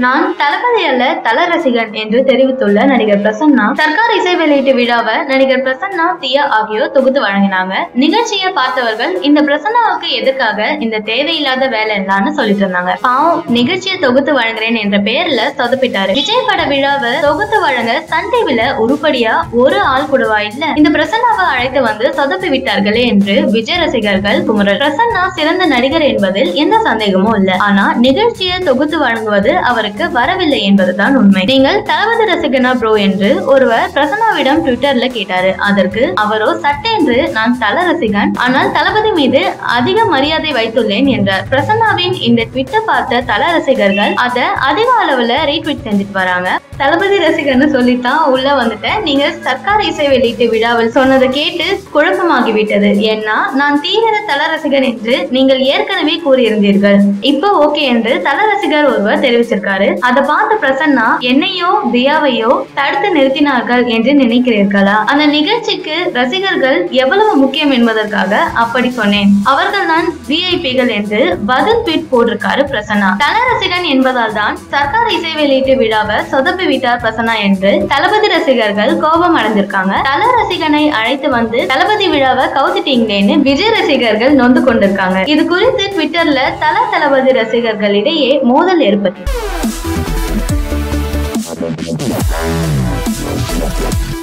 நான் தளபதி அல்ல தல ரசிகன் என்று தெரிவித்துள்ள நடிகர் பிரசன்னா சர்க்கார் இசை வெளியீட்டு விழாவை நடிகர் பிரசன்னா தியா ஆகியோர் தொகுத்து வழங்கினாங்க நிகழ்ச்சியை பார்த்தவர்கள் இந்த பிரசன்னாவுக்கு எதுக்காக இந்த தேவையில்லாத வேலை இல்லைன்னு சொல்லிட்டு இருந்தாங்க பாவம் நிகழ்ச்சியை தொகுத்து வழங்குறேன் என்ற பெயர்ல சொதப்பிட்டாரு விஜய் பட விழாவை தொகுத்து வழங்க சன் டிவில உருப்படியா ஒரு ஆள் கூடவா இல்ல இந்த பிரசன்னாவை அழைத்து வந்து சொதப்பி விட்டார்களே என்று விஜய் ரசிகர்கள் குமுறல் பிரசன்னா சிறந்த நடிகர் என்பதில் எந்த சந்தேகமும் இல்ல ஆனா நிகழ்ச்சியை தொகுத்து வழங்குவது அவருக்கு வரவில்லை என்பதுதான் உண்மை நீங்கள் தளபதி ரசிகனா ப்ரோ என்று ஒருவர் பிரசன்னாவிடம் ட்விட்டர்ல கேட்டாரு அதற்கு அவரோ சட்டென்று நான் தல ரசிகன் ஆனால் தளபதி மீது அதிக மரியாதை வைத்துள்ளேன் என்றார் பிரசன்னாவின் இந்த ட்விட்டர் பார்த்த தல ரசிகர்கள் அத அதிக அளவுல ரீட்வீட் செஞ்சுட்டு வராங்க தளபதி ரசிகர்னு சொல்லித்தான் உள்ள வந்துட்டேன் நீங்க சர்க்கார் இசை வெளியீட்டு விழாவில் சொன்னதை கேட்டு குழப்பமாகிவிட்டது ஏன்னா நான் தீவிர தல ரசிகன் என்று நீங்கள் ஏற்கனவே கூறியிருந்தீர்கள் இப்போ ஓகே என்று தல ரசிகர் ஒருவர் தெரிவிச்சிருக்காரு அதை பார்த்த பிரசன்னா என்னையோ தியாவையோ தடுத்து நிறுத்தினார்கள் என்று நினைக்கிறீர்களா அந்த நிகழ்ச்சிக்கு ரசிகர்கள் எவ்வளவு முக்கியம் என்பதற்காக அப்படி சொன்னேன் அவர்கள் தான் விஐபிகள் என்று பதில் ட்வீட் போட்டிருக்காரு பிரசன்னா தல ரசிகன் என்பதால் தான் சர்க்கார் இசை வெளியீட்டு விழாவை சொதப்பி விட்டார் பிரசன்னா என்று தளபதி ரசிகர்கள் கோபம் அடைஞ்சிருக்காங்க தல ரசிகனை அழைத்து வந்து தளபதி விழாவை கவுத்துட்டீங்களேன்னு விஜய் ரசிகர்கள் நொந்து கொண்டிருக்காங்க இது குறித்து ட்விட்டர்ல தல தளபதி ரசிகர்களிடையே மோதல் ஏற்பட்டது